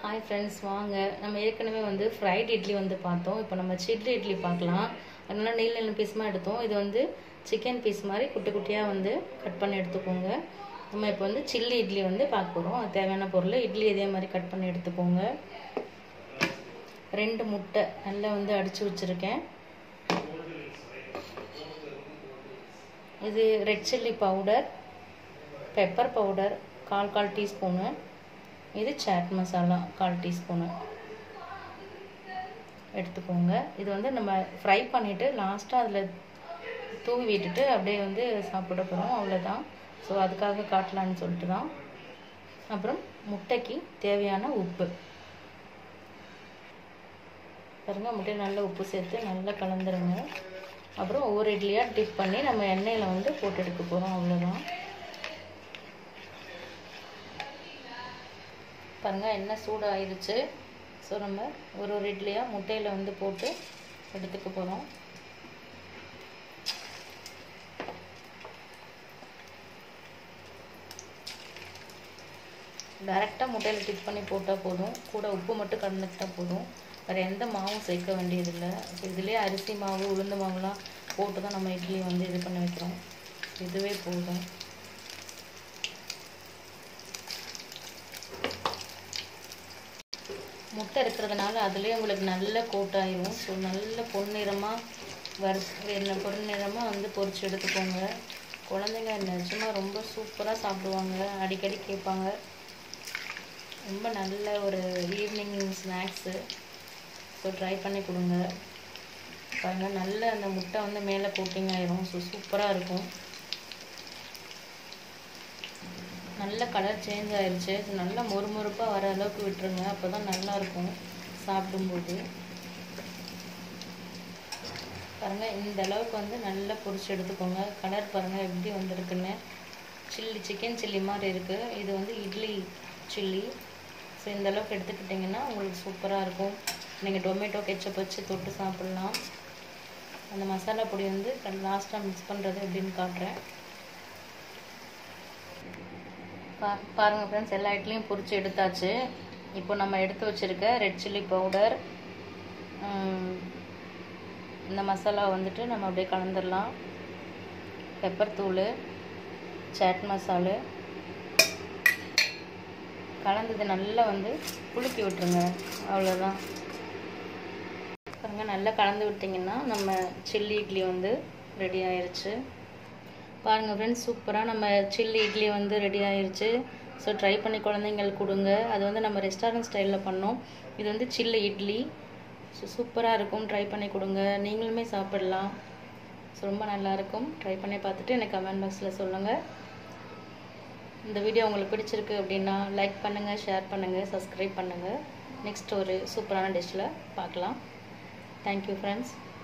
hi friends வாங்க நம்ம ஏற்கனவே வந்து ஃப்ரைட் இட்லி வந்து பார்த்தோம் இப்போ நம்ம சில்லி இட்லி பார்க்கலாம் அதனால நீள நீள பீஸுமாக எடுத்தோம் இது வந்து சிக்கன் பீஸ் மாதிரி குட்டி குட்டியாக வந்து கட் பண்ணி எடுத்துக்கோங்க நம்ம இப்போ வந்து சில்லி இட்லி வந்து பார்க்க போகிறோம் அது தேவையான பொருள் இட்லி இதே மாதிரி கட் பண்ணி எடுத்துக்கோங்க ரெண்டு முட்டை நல்லா வந்து அடித்து வச்சுருக்கேன் இது red chilli powder pepper powder கால் கால் டீஸ்பூனு இது சாட் மசாலா கால் டீஸ்பூனு எடுத்துக்கோங்க இது வந்து நம்ம ஃப்ரை பண்ணிவிட்டு லாஸ்ட்டாக அதில் தூவி விட்டுட்டு அப்படியே வந்து சாப்பிட போகிறோம் அவ்வளோதான் ஸோ அதுக்காக காட்டலான்னு சொல்லிட்டு தான் அப்புறம் முட்டைக்கு தேவையான உப்பு பாருங்க முட்டையில் நல்லா உப்பு சேர்த்து நல்லா கலந்துருங்க அப்புறம் ஒவ்வொரு இட்லியாக டிப் பண்ணி நம்ம எண்ணெயில் வந்து போட்டு எடுக்க போகிறோம் அவ்வளோதான் பாருங்கள் எண்ணெய் சூடாகிடுச்சு ஸோ நம்ம ஒரு ஒரு இட்லியாக முட்டையில் வந்து போட்டு எடுத்துக்க போகிறோம் டைரெக்டாக முட்டையில் டிப் பண்ணி போட்டால் போதும் கூட உப்பு மட்டும் கலந்துக்கிட்டால் போதும் வேறு எந்த மாவும் சேர்க்க வேண்டியதில்லை ஸோ இதுலேயே அரிசி மாவு உளுந்து மாவுலாம் போட்டு தான் நம்ம இட்லி வந்து இது பண்ணி வைக்கிறோம் இதுவே போதும் முட்டை இருக்கிறதுனால அதுலேயே உங்களுக்கு நல்ல கோட்டாயிரும் ஸோ நல்ல பொன்னிறமாக வறு என்ன பொன்னிறமாக வந்து பொரிச்சு எடுத்துக்கோங்க குழந்தைங்க நிஜமாக ரொம்ப சூப்பராக சாப்பிடுவாங்க அடிக்கடி கேட்பாங்க ரொம்ப நல்ல ஒரு ஈவினிங் ஸ்நாக்ஸு ஸோ ட்ரை பண்ணி கொடுங்க பாருங்கள் நல்ல அந்த முட்டை வந்து மேலே கோட்டிங் ஆயிரும் ஸோ சூப்பராக இருக்கும் நல்ல கலர் சேஞ்ச் ஆயிடுச்சு நல்லா மொறுமொறுப்பாக வர அளவுக்கு விட்டுருங்க அப்போ தான் நல்லாயிருக்கும் சாப்பிடும்போது பாருங்கள் இந்த அளவுக்கு வந்து நல்லா பொரிச்சு எடுத்துக்கோங்க கலர் பாருங்கள் எப்படி வந்திருக்குன்னு சில்லி சிக்கன் சில்லி மாதிரி இருக்குது இது வந்து இட்லி சில்லி ஸோ இந்த அளவுக்கு எடுத்துக்கிட்டிங்கன்னா உங்களுக்கு சூப்பராக இருக்கும் நீங்கள் டொமேட்டோ கெச்சப் வச்சு தொட்டு சாப்பிட்லாம் அந்த மசாலா பொடி வந்து லாஸ்ட்டாக மிக்ஸ் பண்ணுறது எப்படின்னு காட்டுறேன் பா பாருங்கள் ஃப்ரெண்ட்ஸ் எல்லா இட்லியும் பொரிச்சு எடுத்தாச்சு இப்போ நம்ம எடுத்து வச்சுருக்க ரெட் சில்லி பவுடர் இந்த மசாலா வந்துட்டு நம்ம அப்படியே கலந்துடலாம் பெப்பர் தூள் சாட் மசாலு கலந்தது நல்லா வந்து குலுக்கி விட்டுருங்க அவ்வளோதான் பாருங்கள் நல்லா கலந்து விட்டிங்கன்னா நம்ம சில்லி இட்லி வந்து ரெடி ஆயிடுச்சு பாருங்கள் ஃப்ரெண்ட்ஸ் சூப்பராக நம்ம சில்லி இட்லி வந்து ரெடி ஆயிடுச்சு ஸோ ட்ரை பண்ணி குழந்தைங்களுக்கு கொடுங்க அது வந்து நம்ம ரெஸ்டாரண்ட் ஸ்டைலில் பண்ணோம் இது வந்து சில்லி இட்லி ஸோ சூப்பராக இருக்கும் ட்ரை பண்ணி கொடுங்க நீங்களுமே சாப்பிடலாம் ஸோ ரொம்ப நல்லாயிருக்கும் ட்ரை பண்ணி பார்த்துட்டு எனக்கு கமெண்ட் பாக்ஸில் சொல்லுங்கள் இந்த வீடியோ உங்களுக்கு பிடிச்சிருக்கு அப்படின்னா லைக் பண்ணுங்கள் ஷேர் பண்ணுங்கள் சப்ஸ்கிரைப் பண்ணுங்கள் நெக்ஸ்ட் ஒரு சூப்பரான டிஷ்ஷில் பார்க்கலாம் தேங்க்யூ ஃப்ரெண்ட்ஸ்